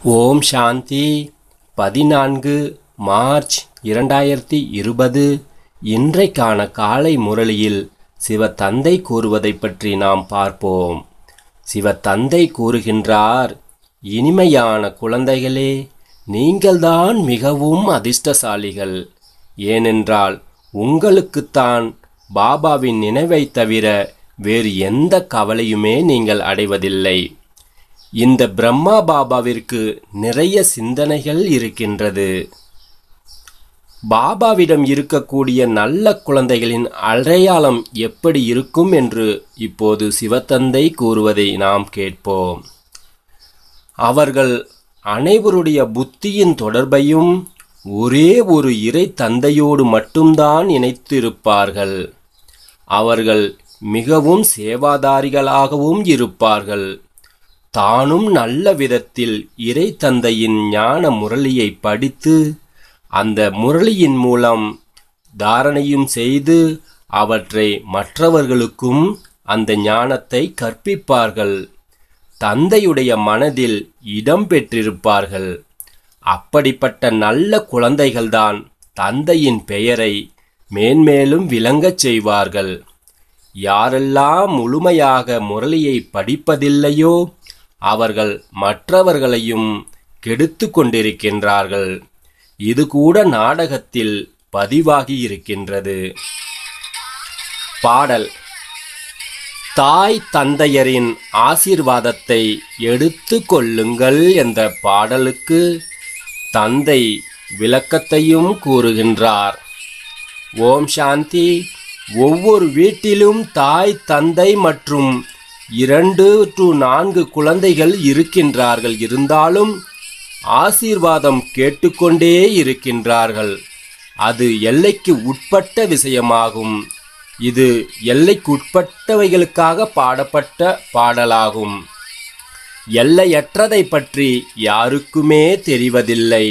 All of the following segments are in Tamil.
ஓம் சாந்தி பதினான்கு மார்ச் இரண்டாயிரத்தி இருபது இன்றைக்கான காலை முரளியில் சிவத்தந்தை கூறுவதைப் பற்றி நாம் பார்ப்போம் சிவத்தந்தை கூறுகின்றார் இனிமையான குழந்தைகளே நீங்கள்தான் மிகவும் அதிர்ஷ்டசாலிகள் ஏனென்றால் உங்களுக்குத்தான் பாபாவின் நினைவைத் தவிர வேறு எந்த கவலையுமே நீங்கள் அடைவதில்லை இந்த பிரம்மா பாபாவிற்கு நிறைய சிந்தனைகள் இருக்கின்றது பாபாவிடம் இருக்கக்கூடிய நல்ல குழந்தைகளின் அடையாளம் எப்படி இருக்கும் என்று இப்போது சிவத்தந்தை கூறுவதை நாம் கேட்போம் அவர்கள் அனைவருடைய புத்தியின் தொடர்பையும் ஒரே ஒரு இறை தந்தையோடு மட்டும்தான் இணைத்திருப்பார்கள் அவர்கள் மிகவும் சேவாதாரிகளாகவும் இருப்பார்கள் தானும் நல்ல விதத்தில் இறை தந்தையின் ஞான முரளியை படித்து அந்த முரளியின் மூலம் தாரணையும் செய்து அவற்றை மற்றவர்களுக்கும் அந்த ஞானத்தை கற்பிப்பார்கள் தந்தையுடைய மனதில் இடம் பெற்றிருப்பார்கள் அப்படிப்பட்ட நல்ல குழந்தைகள்தான் தந்தையின் பெயரை மேன்மேலும் விளங்கச் செய்வார்கள் யாரெல்லாம் முழுமையாக முரளியை படிப்பதில்லையோ அவர்கள் மற்றவர்களையும் கெடுத்து கொண்டிருக்கின்றார்கள் இது கூட நாடகத்தில் பதிவாகி இருக்கின்றது பாடல் தாய் தந்தையரின் ஆசீர்வாதத்தை எடுத்து கொள்ளுங்கள் என்ற பாடலுக்கு தந்தை விளக்கத்தையும் கூறுகின்றார் ஓம் சாந்தி ஒவ்வொரு வீட்டிலும் தாய் தந்தை மற்றும் இரண்டு டு நான்கு குழந்தைகள் இருக்கின்றார்கள் இருந்தாலும் ஆசீர்வாதம் கேட்டுக்கொண்டே இருக்கின்றார்கள் அது எல்லைக்கு உட்பட்ட விஷயமாகும் இது எல்லைக்குட்பட்டவைகளுக்காக பாடப்பட்ட பாடலாகும் எல்லையற்றதை பற்றி யாருக்குமே தெரிவதில்லை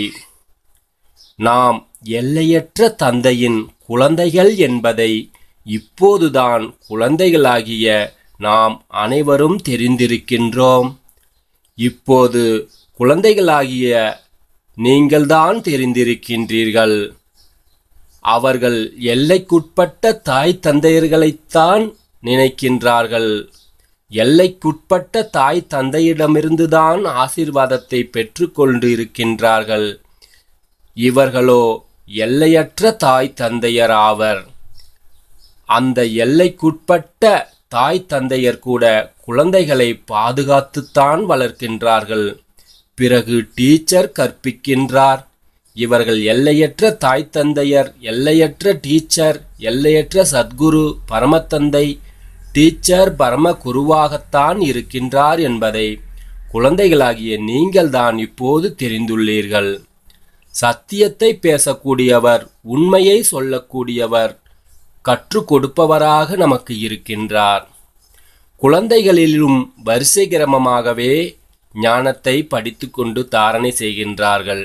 நாம் எல்லையற்ற தந்தையின் குழந்தைகள் என்பதை இப்போதுதான் குழந்தைகளாகிய நாம் அனைவரும் தெரிந்திருக்கின்றோம் இப்போது குழந்தைகளாகிய நீங்கள்தான் தெரிந்திருக்கின்றீர்கள் அவர்கள் எல்லைக்குட்பட்ட தாய் தந்தையர்களைத்தான் நினைக்கின்றார்கள் எல்லைக்குட்பட்ட தாய் தந்தையிடமிருந்துதான் ஆசீர்வாதத்தை பெற்றுக்கொண்டு இருக்கின்றார்கள் இவர்களோ எல்லையற்ற தாய் தந்தையர் ஆவர் அந்த எல்லைக்குட்பட்ட தாய் தந்தையர் கூட குழந்தைகளை பாதுகாத்துத்தான் வளர்க்கின்றார்கள் பிறகு டீச்சர் கற்பிக்கின்றார் இவர்கள் எல்லையற்ற தாய் தந்தையர் எல்லையற்ற டீச்சர் எல்லையற்ற சத்குரு பரமத்தந்தை டீச்சர் பரம குருவாகத்தான் இருக்கின்றார் என்பதை குழந்தைகளாகிய நீங்கள்தான் இப்போது தெரிந்துள்ளீர்கள் சத்தியத்தை பேசக்கூடியவர் உண்மையை சொல்லக்கூடியவர் கற்றுக் கொடுப்பவராக நமக்கு இருக்கின்றார் குழந்தைகளிலும் வரிசை கிரமமாகவே ஞானத்தை படித்துக்கொண்டு தாரணை செய்கின்றார்கள்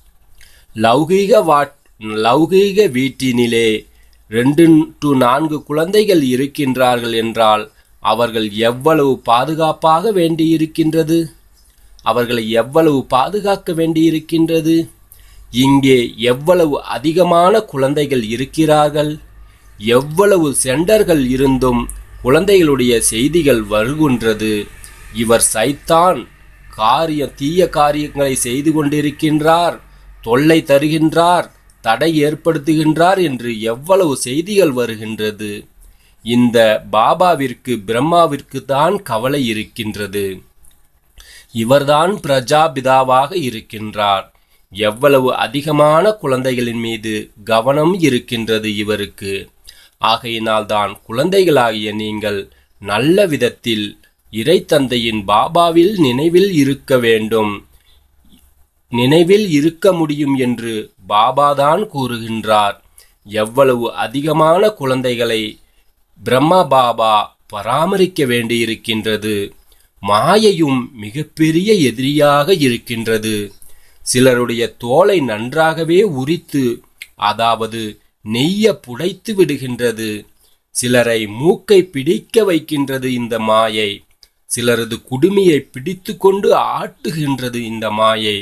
லௌகீக வாட் லௌகீக வீட்டினிலே ரெண்டு டு நான்கு குழந்தைகள் இருக்கின்றார்கள் என்றால் அவர்கள் எவ்வளவு பாதுகாப்பாக வேண்டியிருக்கின்றது அவர்களை எவ்வளவு பாதுகாக்க வேண்டியிருக்கின்றது இங்கே எவ்வளவு அதிகமான குழந்தைகள் இருக்கிறார்கள் எவ்வளவு சென்டர்கள் இருந்தும் குழந்தைகளுடைய செய்திகள் வருகின்றது இவர் சைத்தான் காரிய தீய காரியங்களை செய்து கொண்டிருக்கின்றார் தொல்லை தருகின்றார் தடை ஏற்படுத்துகின்றார் என்று எவ்வளவு செய்திகள் வருகின்றது இந்த பாபாவிற்கு பிரம்மாவிற்கு தான் கவலை இருக்கின்றது இவர்தான் பிரஜாபிதாவாக இருக்கின்றார் எவ்வளவு அதிகமான குழந்தைகளின் மீது கவனம் இருக்கின்றது இவருக்கு ஆகையினால்தான் குழந்தைகளாகிய நீங்கள் நல்ல விதத்தில் இறைத்தந்தையின் பாபாவில் நினைவில் இருக்க வேண்டும் நினைவில் இருக்க முடியும் என்று பாபாதான் கூறுகின்றார் எவ்வளவு அதிகமான குழந்தைகளை பிரம்மா பாபா பராமரிக்க வேண்டியிருக்கின்றது மாயையும் மிகப்பெரிய எதிரியாக இருக்கின்றது சிலருடைய தோலை நன்றாகவே உரித்து அதாவது நெய்ய புடைத்து விடுகின்றது சிலரை மூக்கை பிடிக்க வைக்கின்றது இந்த மாயை சிலரது குடுமியை பிடித்து கொண்டு ஆட்டுகின்றது இந்த மாயை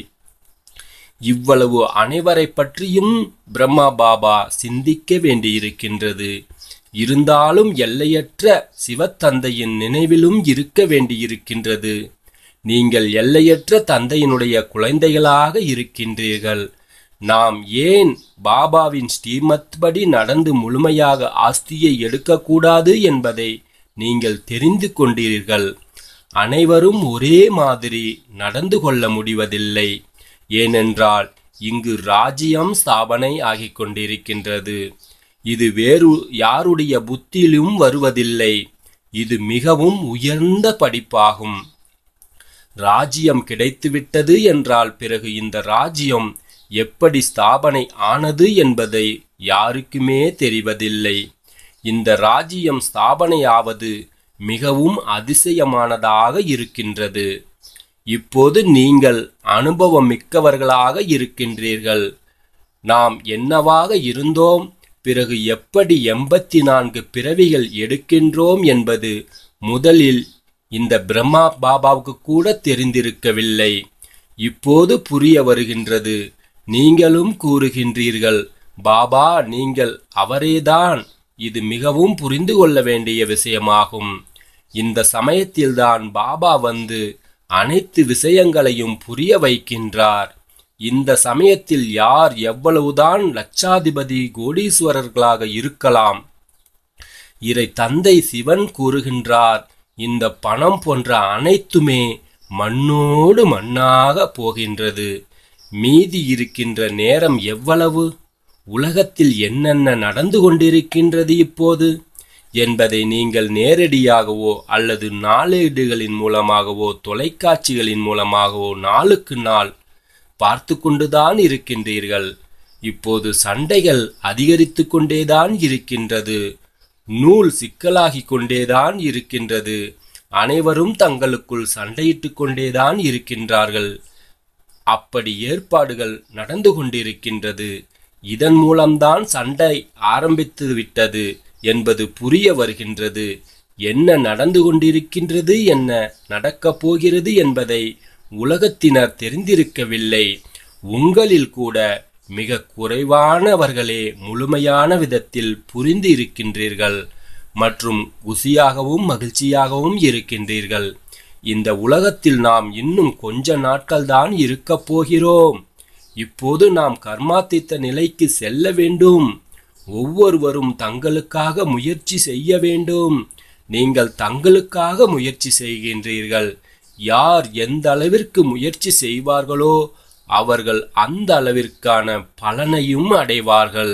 இவ்வளவு அனைவரை பற்றியும் பிரம்மா பாபா சிந்திக்க வேண்டியிருக்கின்றது இருந்தாலும் எல்லையற்ற சிவத்தந்தையின் நினைவிலும் இருக்க வேண்டியிருக்கின்றது நீங்கள் எல்லையற்ற தந்தையினுடைய குழந்தைகளாக இருக்கின்றீர்கள் நாம் ஏன் பாபாவின் ஸ்ரீமத் படி நடந்து முழுமையாக ஆஸ்தியை எடுக்கக்கூடாது என்பதை நீங்கள் தெரிந்து கொண்டீர்கள் அனைவரும் ஒரே மாதிரி நடந்து கொள்ள முடிவதில்லை ஏனென்றால் இங்கு ராஜ்யம் ஸ்தாபனை ஆகிக் கொண்டிருக்கின்றது இது வேறு யாருடைய புத்தியிலும் வருவதில்லை இது மிகவும் உயர்ந்த படிப்பாகும் ராஜ்யம் கிடைத்துவிட்டது என்றால் பிறகு இந்த ராஜ்யம் எப்படி ஸ்தாபனை ஆனது என்பதை யாருக்குமே தெரிவதில்லை இந்த ராஜ்யம் ஸ்தாபனையாவது மிகவும் அதிசயமானதாக இருக்கின்றது இப்போது நீங்கள் அனுபவம் மிக்கவர்களாக இருக்கின்றீர்கள் நாம் என்னவாக இருந்தோம் பிறகு எப்படி எண்பத்தி நான்கு பிறவிகள் எடுக்கின்றோம் என்பது முதலில் இந்த பிரம்மா பாபாவுக்கு கூட தெரிந்திருக்கவில்லை இப்போது புரிய வருகின்றது நீங்களும் கூறுகின்றீர்கள் பாபா நீங்கள் அவரேதான் இது மிகவும் புரிந்து கொள்ள வேண்டிய விஷயமாகும் இந்த சமயத்தில்தான் பாபா வந்து அனைத்து விஷயங்களையும் புரிய வைக்கின்றார் இந்த சமயத்தில் யார் எவ்வளவுதான் லட்சாதிபதி கோடீஸ்வரர்களாக இருக்கலாம் இறை தந்தை சிவன் கூறுகின்றார் இந்த பணம் போன்ற அனைத்துமே மண்ணோடு மண்ணாக போகின்றது மீதி இருக்கின்ற நேரம் எவ்வளவு உலகத்தில் என்னென்ன நடந்து கொண்டிருக்கின்றது இப்போது என்பதை நீங்கள் நேரடியாகவோ அல்லது நாளேடுகளின் மூலமாகவோ தொலைக்காட்சிகளின் மூலமாகவோ நாளுக்கு நாள் பார்த்து கொண்டுதான் இருக்கின்றீர்கள் இப்போது சண்டைகள் அதிகரித்து கொண்டேதான் இருக்கின்றது நூல் சிக்கலாகிக் கொண்டேதான் இருக்கின்றது அனைவரும் தங்களுக்குள் சண்டையிட்டுக் கொண்டேதான் இருக்கின்றார்கள் அப்படி ஏற்பாடுகள் நடந்து கொண்டிருக்கின்றது இதன் மூலம்தான் சண்டை ஆரம்பித்து விட்டது என்பது புரிய வருகின்றது என்ன நடந்து கொண்டிருக்கின்றது என்ன நடக்கப் போகிறது என்பதை உலகத்தினர் தெரிந்திருக்கவில்லை உங்களில் கூட மிக குறைவானவர்களே முழுமையான விதத்தில் புரிந்து இருக்கின்றீர்கள் மற்றும் குசியாகவும் மகிழ்ச்சியாகவும் இருக்கின்றீர்கள் இந்த உலகத்தில் நாம் இன்னும் கொஞ்ச நாட்கள்தான் இருக்கப் போகிறோம் இப்போது நாம் கர்மாத்தித்த நிலைக்கு செல்ல வேண்டும் ஒவ்வொருவரும் தங்களுக்காக முயற்சி செய்ய வேண்டும் நீங்கள் தங்களுக்காக முயற்சி செய்கின்றீர்கள் யார் எந்த அளவிற்கு முயற்சி செய்வார்களோ அவர்கள் அந்த அளவிற்கான பலனையும் அடைவார்கள்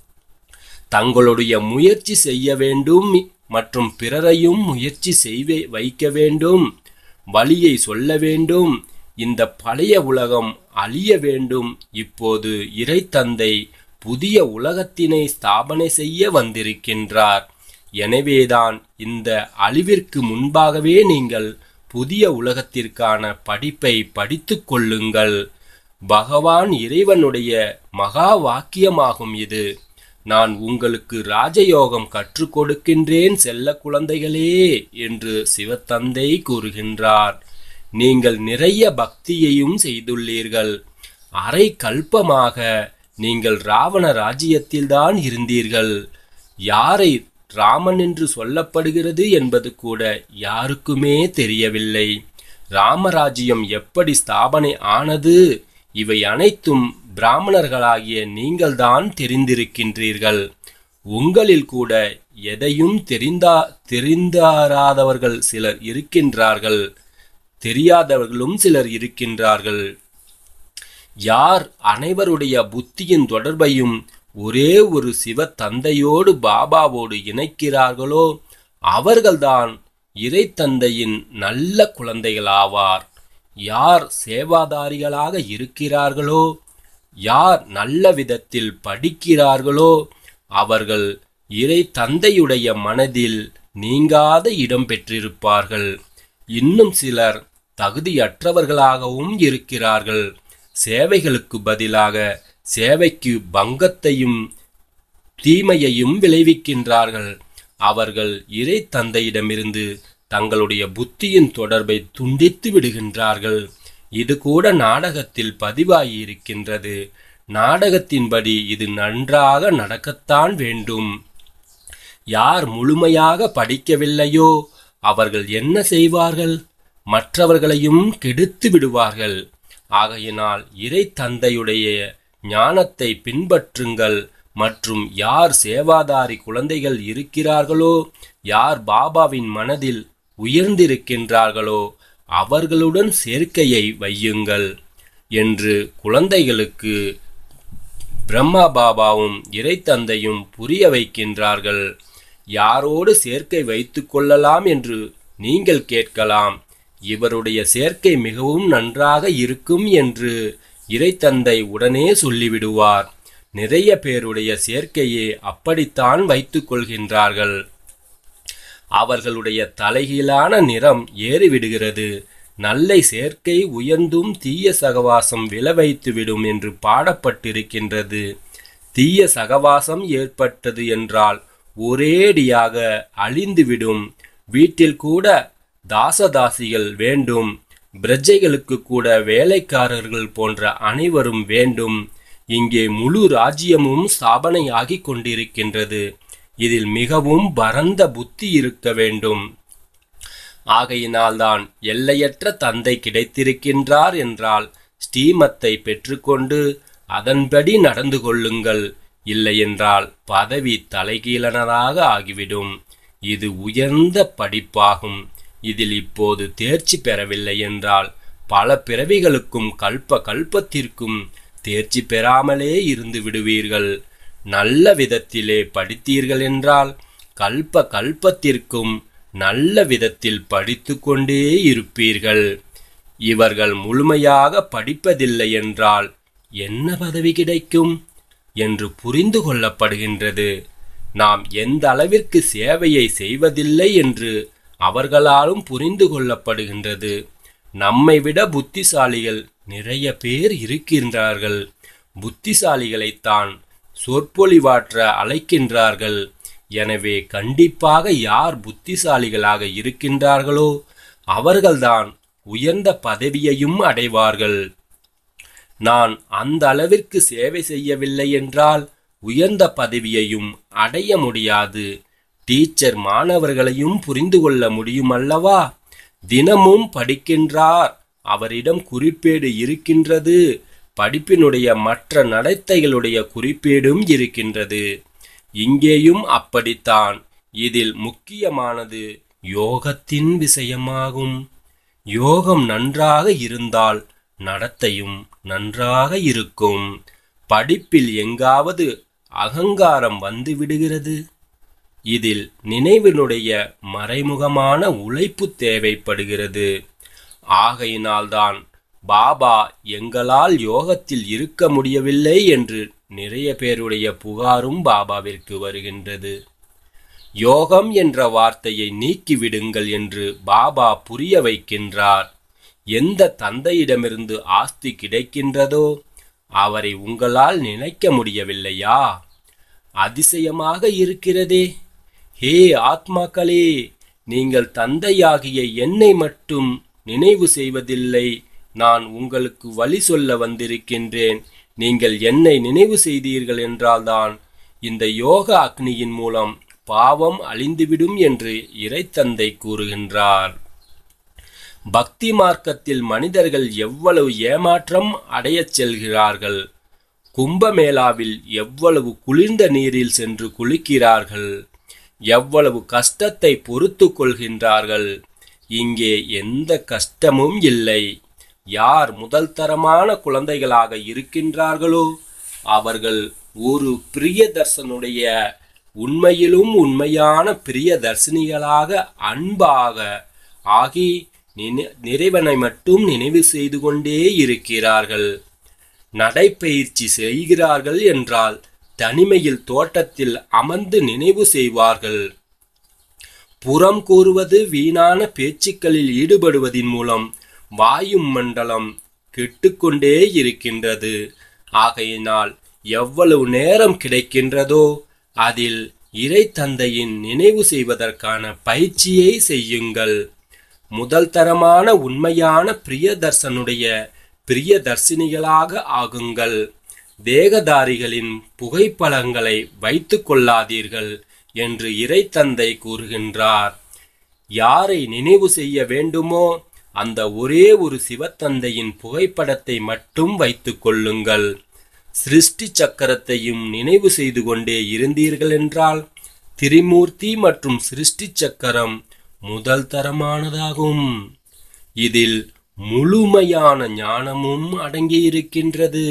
தங்களுடைய முயற்சி செய்ய வேண்டும் மற்றும் பிறரையும் முயற்சி செய்வே வைக்க வேண்டும் வழியை சொல்ல வேண்டும் இந்த பழைய உலகம் அழிய வேண்டும் இப்போது இறைத்தந்தை புதிய உலகத்தினை ஸ்தாபனை செய்ய வந்திருக்கின்றார் எனவேதான் இந்த அழிவிற்கு முன்பாகவே நீங்கள் புதிய உலகத்திற்கான படிப்பை படித்துக் கொள்ளுங்கள் பகவான் இறைவனுடைய மகா வாக்கியமாகும் இது நான் உங்களுக்கு ராஜயோகம் கற்றுக் கொடுக்கின்றேன் செல்ல குழந்தைகளே என்று சிவத்தந்தை கூறுகின்றார் நீங்கள் நிறைய பக்தியையும் செய்துள்ளீர்கள் அரை கல்பமாக நீங்கள் ராவண ராஜ்யத்தில்தான் இருந்தீர்கள் யாரை ராமன் என்று சொல்லப்படுகிறது என்பது கூட யாருக்குமே தெரியவில்லை ராமராஜ்யம் எப்படி ஸ்தாபனை ஆனது இவை அனைத்தும் பிராமணர்களாகிய நீங்கள்தான் தெரிந்திருக்கின்றீர்கள் உங்களில் கூட எதையும் தெரிந்தா தெரிந்தாராதவர்கள் சிலர் இருக்கின்றார்கள் தெரியாதவர்களும் சிலர் இருக்கின்றார்கள் யார் அனைவருடைய புத்தியின் தொடர்பையும் ஒரே ஒரு சிவ தந்தையோடு பாபாவோடு இணைக்கிறார்களோ அவர்கள்தான் இறை தந்தையின் நல்ல குழந்தைகளாவார் யார் சேவாதாரிகளாக இருக்கிறார்களோ யார் நல்ல விதத்தில் படிக்கிறார்களோ அவர்கள் இறை தந்தையுடைய மனதில் நீங்காத இடம் பெற்றிருப்பார்கள் இன்னும் சிலர் தகுதியற்றவர்களாகவும் இருக்கிறார்கள் சேவைகளுக்கு பதிலாக சேவைக்கு பங்கத்தையும் தீமையையும் விளைவிக்கின்றார்கள் அவர்கள் இறை தந்தையிடமிருந்து தங்களுடைய புத்தியின் தொடர்பை துண்டித்து விடுகின்றார்கள் இது கூட நாடகத்தில் பதிவாகியிருக்கின்றது நாடகத்தின்படி இது நன்றாக நடக்கத்தான் வேண்டும் யார் முழுமையாக படிக்கவில்லையோ அவர்கள் என்ன செய்வார்கள் மற்றவர்களையும் கெடுத்து விடுவார்கள் ஆகையினால் இறை தந்தையுடைய ஞானத்தை பின்பற்றுங்கள் மற்றும் யார் சேவாதாரி குழந்தைகள் இருக்கிறார்களோ யார் பாபாவின் மனதில் உயர்ந்திருக்கின்றார்களோ அவர்களுடன் சேர்க்கையை வையுங்கள் என்று குழந்தைகளுக்கு பிரம்மா பாபாவும் இறை தந்தையும் புரிய வைக்கின்றார்கள் யாரோடு சேர்க்கை வைத்துக் கொள்ளலாம் என்று நீங்கள் கேட்கலாம் இவருடைய சேர்க்கை மிகவும் நன்றாக இருக்கும் என்று இறைத்தந்தை உடனே சொல்லிவிடுவார் நிறைய பேருடைய சேர்க்கையே அப்படித்தான் வைத்துக் கொள்கின்றார்கள் அவர்களுடைய தலைகீழான நிறம் ஏறிவிடுகிறது நல்லை சேர்க்கை உயர்ந்தும் தீய சகவாசம் விளைவைத்துவிடும் என்று பாடப்பட்டிருக்கின்றது தீய சகவாசம் ஏற்பட்டது என்றால் ஒரேடியாக அழிந்துவிடும் வீட்டில் கூட தாசதாசிகள் வேண்டும் பிரஜைகளுக்கு கூட வேலைக்காரர்கள் போன்ற அனைவரும் வேண்டும் இங்கே முழு ராஜ்யமும் ஸ்தாபனையாகிக் கொண்டிருக்கின்றது இதில் மிகவும் பரந்த புத்தி இருக்க வேண்டும் ஆகையினால்தான் எல்லையற்ற தந்தை கிடைத்திருக்கின்றார் என்றால் ஸ்ரீமத்தை பெற்றுக்கொண்டு அதன்படி நடந்து கொள்ளுங்கள் இல்லையென்றால் பதவி தலைகீழனதாக ஆகிவிடும் இது உயர்ந்த படிப்பாகும் இதில் இப்போது தேர்ச்சி பெறவில்லை என்றால் பல பிறவிகளுக்கும் கல்ப கல்பத்திற்கும் தேர்ச்சி பெறாமலே இருந்து விடுவீர்கள் நல்ல விதத்திலே படித்தீர்கள் என்றால் கல்ப கல்பத்திற்கும் நல்ல விதத்தில் படித்து கொண்டே இருப்பீர்கள் இவர்கள் முழுமையாக படிப்பதில்லை என்றால் என்ன பதவி கிடைக்கும் என்று புரிந்து கொள்ளப்படுகின்றது நாம் எந்த அளவிற்கு சேவையை செய்வதில்லை என்று அவர்களாலும் புரிந்து கொள்ளப்படுகின்றது நம்மை விட புத்திசாலிகள் நிறைய பேர் இருக்கின்றார்கள் புத்திசாலிகளைத்தான் சொற்பொழிவாற்ற அழைக்கின்றார்கள் எனவே கண்டிப்பாக யார் புத்திசாலிகளாக இருக்கின்றார்களோ அவர்கள்தான் உயர்ந்த பதவியையும் அடைவார்கள் நான் அந்த அளவிற்கு சேவை செய்யவில்லை என்றால் உயர்ந்த பதவியையும் அடைய முடியாது டீச்சர் மாணவர்களையும் புரிந்து கொள்ள முடியும் அல்லவா தினமும் படிக்கின்றார் அவரிடம் குறிப்பேடு இருக்கின்றது படிப்பினுடைய மற்ற நடத்தைகளுடைய குறிப்பேடும் இருக்கின்றது இங்கேயும் அப்படித்தான் இதில் முக்கியமானது யோகத்தின் விஷயமாகும் யோகம் நன்றாக இருந்தால் நடத்தையும் நன்றாக இருக்கும் படிப்பில் எங்காவது அகங்காரம் வந்து விடுகிறது இதில் நினைவினுடைய மறைமுகமான உழைப்பு தேவைப்படுகிறது ஆகையினால்தான் பாபா எங்களால் யோகத்தில் இருக்க முடியவில்லை என்று நிறைய பேருடைய புகாரும் பாபாவிற்கு வருகின்றது யோகம் என்ற வார்த்தையை நீக்கிவிடுங்கள் என்று பாபா புரிய வைக்கின்றார் எந்த தந்தையிடமிருந்து ஆஸ்தி கிடைக்கின்றதோ அவரை உங்களால் நினைக்க முடியவில்லையா அதிசயமாக இருக்கிறதே ஹே ஆத்மாக்களே நீங்கள் தந்தையாகிய என்னை மட்டும் நினைவு செய்வதில்லை நான் உங்களுக்கு வழி சொல்ல வந்திருக்கின்றேன் நீங்கள் என்னை நினைவு செய்தீர்கள் என்றால்தான் இந்த யோக அக்னியின் மூலம் பாவம் அழிந்துவிடும் என்று இறைத்தந்தை கூறுகின்றார் பக்தி மார்க்கத்தில் மனிதர்கள் எவ்வளவு ஏமாற்றம் அடையச் செல்கிறார்கள் கும்பமேளாவில் எவ்வளவு குளிர்ந்த நீரில் சென்று குளிக்கிறார்கள் எவ்வளவு கஷ்டத்தை பொறுத்து கொள்கின்றார்கள் இங்கே எந்த கஷ்டமும் இல்லை யார் முதல் தரமான குழந்தைகளாக இருக்கின்றார்களோ அவர்கள் ஒரு பிரியதர்சனுடைய உண்மையிலும் உண்மையான பிரியதர்சினிகளாக அன்பாக ஆகி நிறைவனை மட்டும் நினைவு செய்து கொண்டே இருக்கிறார்கள் நடைப்பயிற்சி செய்கிறார்கள் என்றால் தனிமையில் தோட்டத்தில் அமர்ந்து நினைவு செய்வார்கள் புறம் கூறுவது வீணான பேச்சுக்களில் ஈடுபடுவதின் மூலம் வாயு மண்டலம் கெட்டுக்கொண்டே இருக்கின்றது ஆகையினால் எவ்வளவு நேரம் கிடைக்கின்றதோ அதில் இறை தந்தையின் நினைவு செய்வதற்கான பயிற்சியை செய்யுங்கள் முதல் தரமான உண்மையான பிரியதர்சனுடைய பிரியதர்சினிகளாக ஆகுங்கள் தேகதாரிகளின் புகைப்படங்களை வைத்துக் கொள்ளாதீர்கள் என்று இறை தந்தை கூறுகின்றார் யாரை நினைவு செய்ய வேண்டுமோ அந்த ஒரே ஒரு சிவத்தந்தையின் புகைப்படத்தை மட்டும் வைத்துக் கொள்ளுங்கள் சிருஷ்டி சக்கரத்தையும் நினைவு செய்து கொண்டே இருந்தீர்கள் என்றால் திரிமூர்த்தி மற்றும் சிருஷ்டி சக்கரம் முதல் தரமானதாகும் இதில் முழுமையான ஞானமும் அடங்கியிருக்கின்றது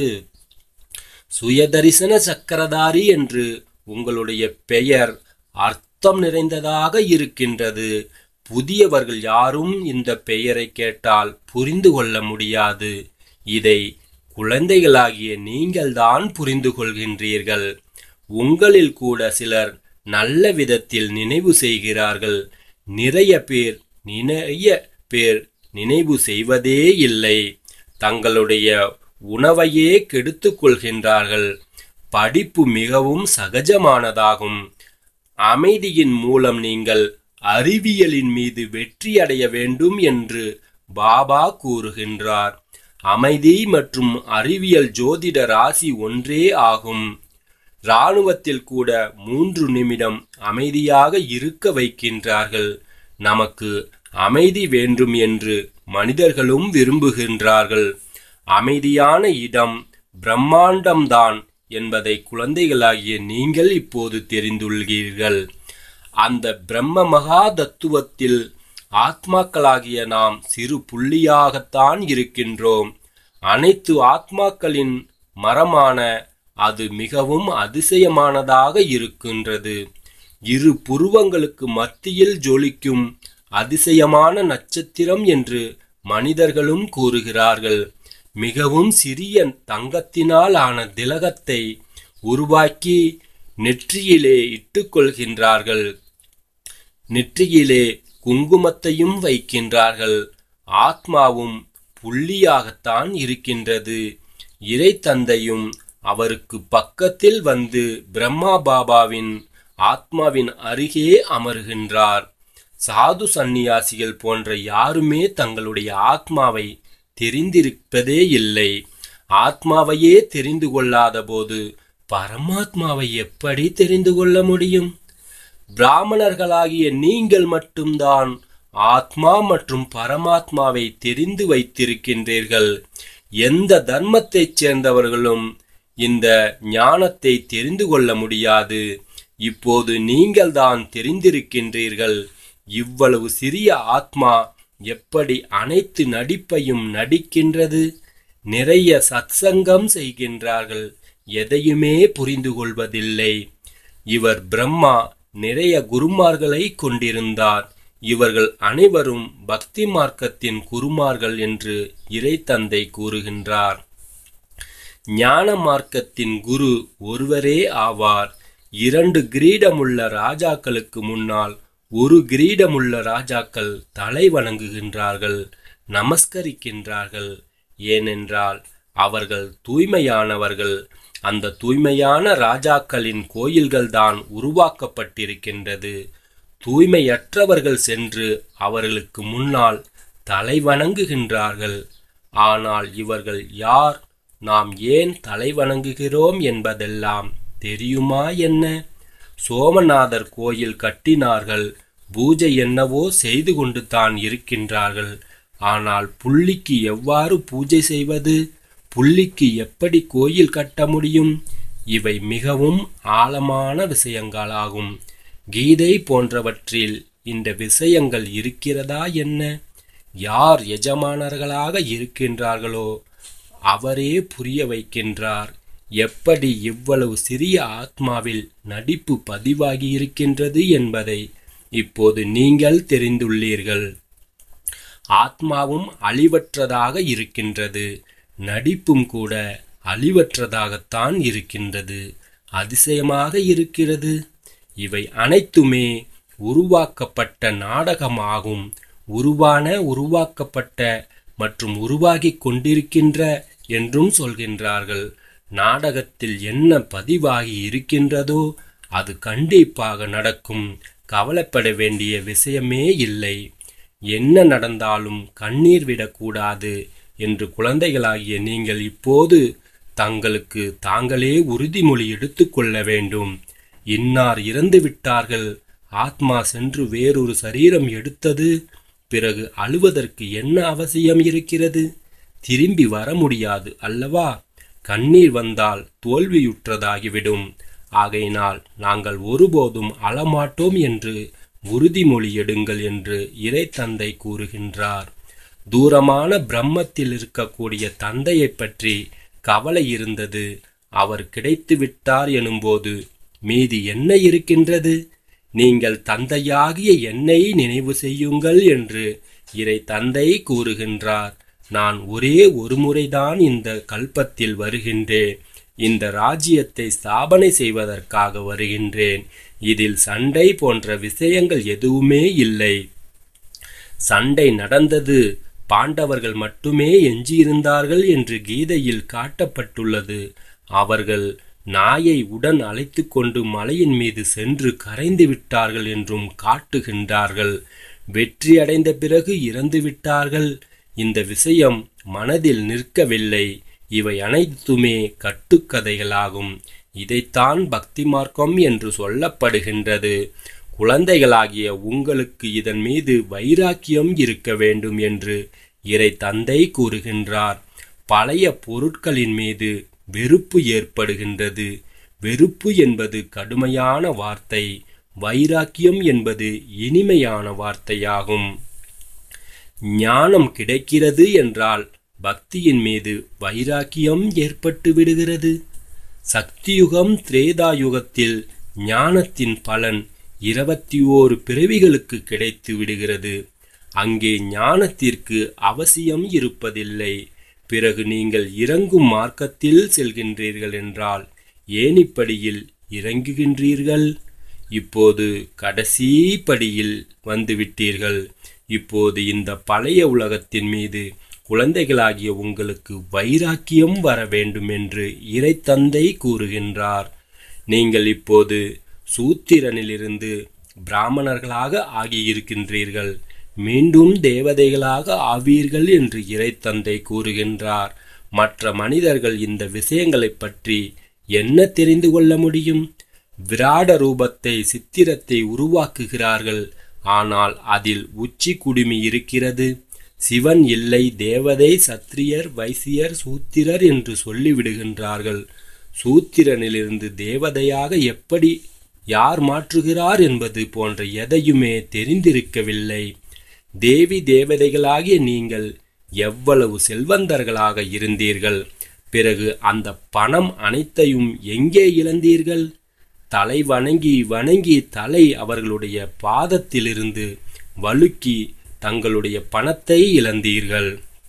சுயதரிசன சக்கரதாரி என்று உங்களுடைய பெயர் அர்த்தம் நிறைந்ததாக இருக்கின்றது புதியவர்கள் யாரும் இந்த பெயரை கேட்டால் புரிந்து கொள்ள முடியாது இதை குழந்தைகளாகிய நீங்கள்தான் புரிந்து கொள்கின்றீர்கள் உங்களில் கூட சிலர் நல்ல விதத்தில் நினைவு செய்கிறார்கள் நிறைய பேர் நிறைய பேர் நினைவு செய்வதே இல்லை தங்களுடைய உணவையே கெடுத்துக் கொள்கின்றார்கள் படிப்பு மிகவும் சகஜமானதாகும் அமைதியின் மூலம் நீங்கள் அறிவியலின் மீது வெற்றி அடைய வேண்டும் என்று பாபா கூறுகின்றார் அமைதி மற்றும் அறிவியல் ஜோதிட ராசி ஒன்றே ஆகும் இராணுவத்தில் கூட மூன்று நிமிடம் அமைதியாக இருக்க வைக்கின்றார்கள் நமக்கு அமைதி வேண்டும் என்று மனிதர்களும் விரும்புகின்றார்கள் அமைதியான இடம் பிரம்மாண்டம்தான் என்பதை குழந்தைகளாகிய நீங்கள் இப்போது தெரிந்துள்ளீர்கள் அந்த பிரம்ம மகா தத்துவத்தில் ஆத்மாக்களாகிய நாம் சிறு புள்ளியாகத்தான் இருக்கின்றோம் அனைத்து ஆத்மாக்களின் மரமான அது மிகவும் அதிசயமானதாக இருக்கின்றது இரு புருவங்களுக்கு மத்தியில் ஜொலிக்கும் அதிசயமான நட்சத்திரம் என்று மனிதர்களும் கூறுகிறார்கள் மிகவும் சிறிய தங்கத்தினால் ஆன திலகத்தை உருவாக்கி நெற்றியிலே இட்டுக்கொள்கின்றார்கள் நெற்றியிலே குங்குமத்தையும் வைக்கின்றார்கள் ஆத்மாவும் புள்ளியாகத்தான் இருக்கின்றது இறை தந்தையும் அவருக்கு பக்கத்தில் வந்து பிரம்மா பாபாவின் ஆத்மாவின் அருகே அமர்கின்றார் சாது சந்நியாசிகள் போன்ற யாருமே தங்களுடைய ஆத்மாவை தெரிந்திருப்பதே இல்லை ஆத்மாவையே தெரிந்து கொள்ளாத போது பரமாத்மாவை எப்படி தெரிந்து கொள்ள முடியும் பிராமணர்களாகிய நீங்கள் மட்டும்தான் ஆத்மா மற்றும் பரமாத்மாவை தெரிந்து வைத்திருக்கின்றீர்கள் எந்த தர்மத்தைச் சேர்ந்தவர்களும் இந்த ஞானத்தை தெரிந்து கொள்ள முடியாது இப்போது நீங்கள்தான் தெரிந்திருக்கின்றீர்கள் இவ்வளவு சிறிய ஆத்மா எப்படி அனைத்து நடிப்பையும் நடிக்கின்றது நிறைய சத்சங்கம் செய்கின்றார்கள் எதையுமே புரிந்து கொள்வதில்லை இவர் பிரம்மா நிறைய குருமார்களை கொண்டிருந்தார் இவர்கள் அனைவரும் பக்தி மார்க்கத்தின் குருமார்கள் என்று இறை தந்தை கூறுகின்றார் ஞான மார்க்கத்தின் குரு ஒருவரே ஆவார் இரண்டு கிரீடமுள்ள ராஜாக்களுக்கு முன்னால் ஒரு கிரீடமுள்ள ராஜாக்கள் தலை வணங்குகின்றார்கள் நமஸ்கரிக்கின்றார்கள் ஏனென்றால் அவர்கள் தூய்மையானவர்கள் அந்த தூய்மையான ராஜாக்களின் கோயில்கள்தான் உருவாக்கப்பட்டிருக்கின்றது தூய்மையற்றவர்கள் சென்று அவர்களுக்கு முன்னால் தலை வணங்குகின்றார்கள் ஆனால் இவர்கள் யார் நாம் ஏன் தலை வணங்குகிறோம் என்பதெல்லாம் தெரியுமா என்ன சோமநாதர் கோயில் கட்டினார்கள் பூஜை என்னவோ செய்து கொண்டு தான் இருக்கின்றார்கள் ஆனால் புள்ளிக்கு எவ்வாறு பூஜை செய்வது புள்ளிக்கு எப்படி கோயில் கட்ட முடியும் இவை மிகவும் ஆழமான விஷயங்களாகும் கீதை போன்றவற்றில் இந்த விஷயங்கள் இருக்கிறதா என்ன யார் எஜமானர்களாக இருக்கின்றார்களோ அவரே புரிய வைக்கின்றார் எப்படி இவ்வளவு சிறிய ஆத்மாவில் நடிப்பு பதிவாகி இருக்கின்றது என்பதை இப்போது நீங்கள் தெரிந்துள்ளீர்கள் ஆத்மாவும் அழிவற்றதாக இருக்கின்றது நடிப்பும் கூட அழிவற்றதாகத்தான் இருக்கின்றது அதிசயமாக இருக்கிறது இவை அனைத்துமே உருவாக்கப்பட்ட நாடகமாகும் உருவான உருவாக்கப்பட்ட மற்றும் உருவாகிக் கொண்டிருக்கின்ற என்றும் சொல்கின்றார்கள் நாடகத்தில் என்ன பதிவாகி இருக்கின்றதோ அது கண்டிப்பாக நடக்கும் கவலைப்பட வேண்டிய விஷயமே இல்லை என்ன நடந்தாலும் கண்ணீர் விடக்கூடாது என்று குழந்தைகளாகிய நீங்கள் இப்போது தங்களுக்கு தாங்களே உறுதிமொழி எடுத்துக்கொள்ள வேண்டும் இன்னார் இறந்து விட்டார்கள் ஆத்மா சென்று வேறொரு சரீரம் எடுத்தது பிறகு அழுவதற்கு என்ன அவசியம் இருக்கிறது திரும்பி வர முடியாது அல்லவா கண்ணீர் வந்தால் தோல்வியுற்றதாகிவிடும் ஆகையினால் நாங்கள் ஒருபோதும் அழமாட்டோம் என்று உறுதிமொழி எடுங்கள் என்று இறை தந்தை கூறுகின்றார் தூரமான பிரம்மத்தில் இருக்கக்கூடிய தந்தையைப் பற்றி கவலை இருந்தது அவர் கிடைத்து விட்டார் எனும்போது மீதி என்ன இருக்கின்றது நீங்கள் தந்தையாகிய என்னை நினைவு செய்யுங்கள் என்று இறை தந்தை கூறுகின்றார் நான் ஒரே ஒரு முறைதான் இந்த கல்பத்தில் வருகின்றேன் இந்த ராஜ்யத்தை ஸ்தாபனை செய்வதற்காக வருகின்றேன் இதில் சண்டை போன்ற விஷயங்கள் எதுவுமே இல்லை சண்டை நடந்தது பாண்டவர்கள் மட்டுமே எஞ்சியிருந்தார்கள் என்று கீதையில் காட்டப்பட்டுள்ளது அவர்கள் நாயை உடன் அழைத்து கொண்டு மலையின் மீது சென்று கரைந்து விட்டார்கள் என்றும் காட்டுகின்றார்கள் வெற்றி அடைந்த பிறகு இறந்து விட்டார்கள் இந்த விஷயம் மனதில் நிற்கவில்லை இவை அனைத்துமே கட்டுக்கதைகளாகும் இதைத்தான் பக்தி மார்க்கம் என்று சொல்லப்படுகின்றது குழந்தைகளாகிய உங்களுக்கு இதன் மீது வைராக்கியம் இருக்க வேண்டும் என்று இறை தந்தை கூறுகின்றார் பழைய பொருட்களின் மீது வெறுப்பு ஏற்படுகின்றது வெறுப்பு என்பது கடுமையான வார்த்தை வைராக்கியம் என்பது இனிமையான வார்த்தையாகும் ஞானம் கிடைக்கிறது என்றால் பக்தியின் மீது வைராக்கியம் ஏற்பட்டு விடுகிறது சக்தியுகம் திரேதாயுகத்தில் ஞானத்தின் பலன் இருபத்தி ஓரு பிறவிகளுக்கு கிடைத்து விடுகிறது அங்கே ஞானத்திற்கு அவசியம் இருப்பதில்லை பிறகு நீங்கள் இறங்கும் மார்க்கத்தில் செல்கின்றீர்கள் என்றால் ஏனிப்படியில் இறங்குகின்றீர்கள் இப்போது கடைசி படியில் வந்துவிட்டீர்கள் இப்போது இந்த பழைய உலகத்தின் மீது குழந்தைகளாகிய உங்களுக்கு வைராக்கியம் வர வேண்டும் என்று இறைத்தந்தை கூறுகின்றார் நீங்கள் இப்போது சூத்திரனிலிருந்து பிராமணர்களாக ஆகியிருக்கின்றீர்கள் மீண்டும் தேவதைகளாக ஆவீர்கள் என்று இறைத்தந்தை கூறுகின்றார் மற்ற மனிதர்கள் இந்த விஷயங்களைப் பற்றி என்ன தெரிந்து கொள்ள முடியும் விராட ரூபத்தை சித்திரத்தை உருவாக்குகிறார்கள் ஆனால் அதில் உச்சி குடுமி இருக்கிறது சிவன் இல்லை தேவதை சத்திரியர் வைசியர் சூத்திரர் என்று சொல்லிவிடுகின்றார்கள் சூத்திரனிலிருந்து தேவதையாக எப்படி யார் மாற்றுகிறார் என்பது போன்ற எதையுமே தெரிந்திருக்கவில்லை தேவி தேவதைகளாகிய நீங்கள் எவ்வளவு செல்வந்தர்களாக இருந்தீர்கள் பிறகு அந்த பணம் அனைத்தையும் எங்கே இழந்தீர்கள் தலை வணங்கி வணங்கி தலை அவர்களுடைய பாதத்திலிருந்து வழுக்கி தங்களுடைய பணத்தை இழந்தீர்கள்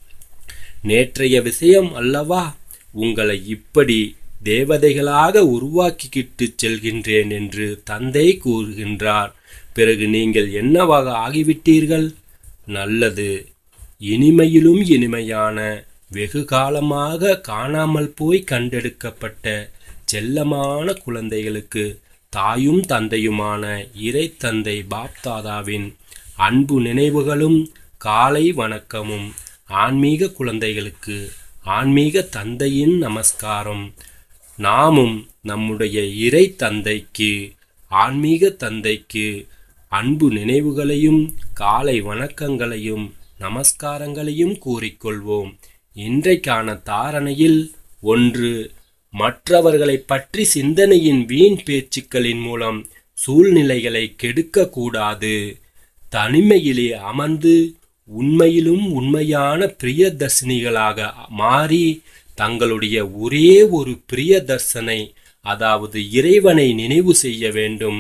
நேற்றைய விஷயம் அல்லவா உங்களை இப்படி தேவதைகளாக உருவாக்கிக்கிட்டு செல்கின்றேன் என்று தந்தை கூறுகின்றார் பிறகு நீங்கள் என்னவாக ஆகிவிட்டீர்கள் நல்லது இனிமையிலும் இனிமையான வெகு காலமாக காணாமல் போய் கண்டெடுக்கப்பட்ட செல்லமான குழந்தைகளுக்கு தாயும் தந்தையுமான இறை தந்தை பாப்தாதாவின் அன்பு நினைவுகளும் காலை வணக்கமும் ஆன்மீக குழந்தைகளுக்கு ஆன்மீக தந்தையின் நமஸ்காரம் நாமும் நம்முடைய இறை தந்தைக்கு ஆன்மீக தந்தைக்கு அன்பு நினைவுகளையும் காலை வணக்கங்களையும் நமஸ்காரங்களையும் கூறிக்கொள்வோம் இன்றைக்கான தாரணையில் ஒன்று மற்றவர்களை பற்றி சிந்தனையின் வீண் பேச்சுக்களின் மூலம் சூழ்நிலைகளை கெடுக்கக்கூடாது தனிமையிலே அமர்ந்து உண்மையிலும் உண்மையான பிரியதர்சினிகளாக மாறி தங்களுடைய ஒரே ஒரு பிரியதர்சனை அதாவது இறைவனை நினைவு செய்ய வேண்டும்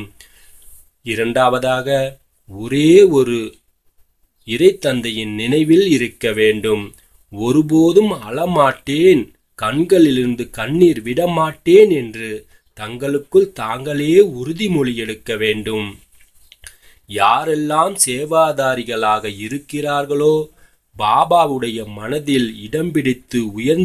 இரண்டாவதாக ஒரே ஒரு இறைத்தந்தையின் நினைவில் இருக்க வேண்டும் ஒருபோதும் அழமாட்டேன் கண்களிலிருந்து கண்ணீர் விடமாட்டேன் என்று தங்களுக்குள் தாங்களே உறுதிமொழி எடுக்க வேண்டும் யாரெல்லாம் சேவாதாரிகளாக இருக்கிறார்களோ பாபாவுடைய மனதில் இடம் பிடித்து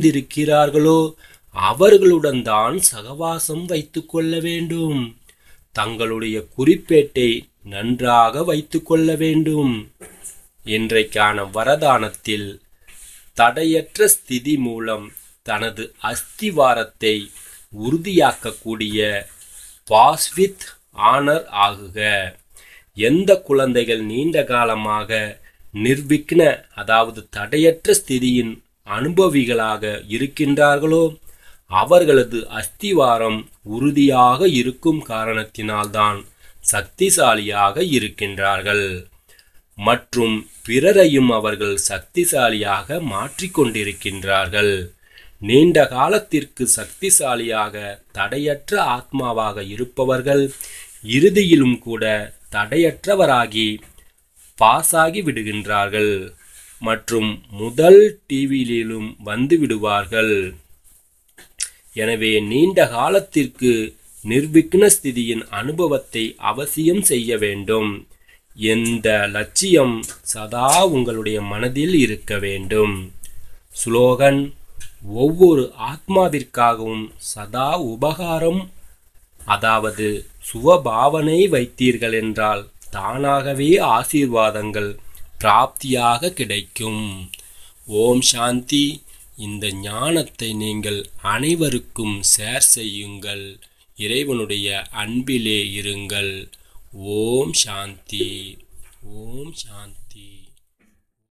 உயர்ந்திருக்கிறார்களோ அவர்களுடன் தான் சகவாசம் வைத்துக் கொள்ள வேண்டும் தங்களுடைய குறிப்பேட்டை நன்றாக வைத்துக்கொள்ள வேண்டும் இன்றைக்கான வரதானத்தில் தடையற்ற ஸ்திதி மூலம் தனது அஸ்திவாரத்தை உறுதியாக்கக்கூடிய பாஸ்வித் ஆனர் ஆகுக எந்த குழந்தைகள் நீண்ட காலமாக நிர்விக்ன அதாவது தடையற்ற ஸ்திதியின் அனுபவிகளாக இருக்கின்றார்களோ அவர்களது அஸ்திவாரம் உறுதியாக இருக்கும் காரணத்தினால்தான் சக்திசாலியாக இருக்கின்றார்கள் மற்றும் பிறரையும் அவர்கள் சக்திசாலியாக மாற்றிக்கொண்டிருக்கின்றார்கள் நீண்ட காலத்திற்கு சக்திசாலியாக தடையற்ற ஆத்மாவாக இருப்பவர்கள் இறுதியிலும் கூட தடையற்றவராகி பாஸாகி விடுகின்றார்கள் மற்றும் முதல் டிவியிலும் வந்து விடுவார்கள் எனவே நீண்ட காலத்திற்கு நிர்விக்ன ஸ்திதியின் அனுபவத்தை அவசியம் செய்ய வேண்டும் எந்த லட்சியம் சதா உங்களுடைய மனதில் இருக்க வேண்டும் ஸ்லோகன் ஒவ்வொரு ஆத்மாவிற்காகவும் சதா உபகாரம் அதாவது சுவபாவனை வைத்தீர்கள் என்றால் தானாகவே ஆசீர்வாதங்கள் பிராப்தியாக கிடைக்கும் ஓம் சாந்தி இந்த ஞானத்தை நீங்கள் அனைவருக்கும் ஷேர் செய்யுங்கள் இறைவனுடைய அன்பிலே இருங்கள் ஓம் சாந்தி ஓம் சாந்தி